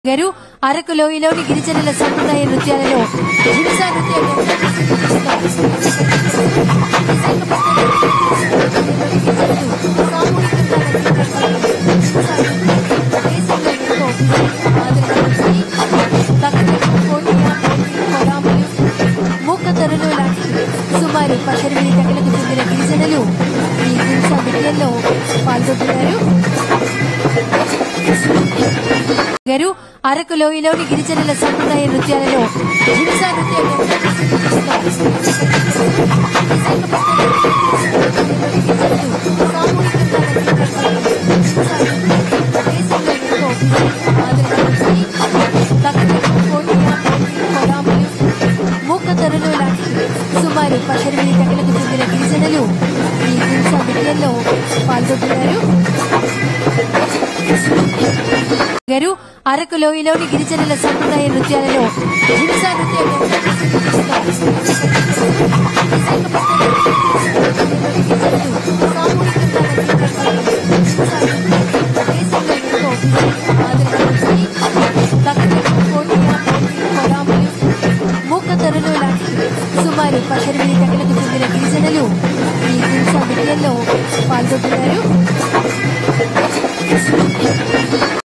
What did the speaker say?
గారు అరకు లోయలోని గిరిజనుల సంప్రదాయ నృత్యాలలో హింసా నృత్యం మూకతరులు లాంటి సుమారు పద్దెనిమిది గంటలకు చెందిన గిరిజనులు ఈ హింసా నృత్యంలో పాల్గొంటున్నారు గారు అరకు లోయలోని గిరిజనుల సంప్రదాయ నృత్యాలలో హింసా నృత్యం మూకతరులు లాంటి సుమారు పద్దెనిమిది గంటలకు చెందిన గిరిజనులు ఈ హింసా నృత్యంలో పాల్గొంటున్నారు గారు అరకు లోయలోని గిరిజనుల సంప్రదాయ నృత్యాలలో హింసా నృత్యం మూకతరులు లాంటి సుమారు పద్దెనిమిది గంటలకు చెందిన గిరిజనులు ఈ హింసా నృత్యంలో పాల్గొంటున్నారు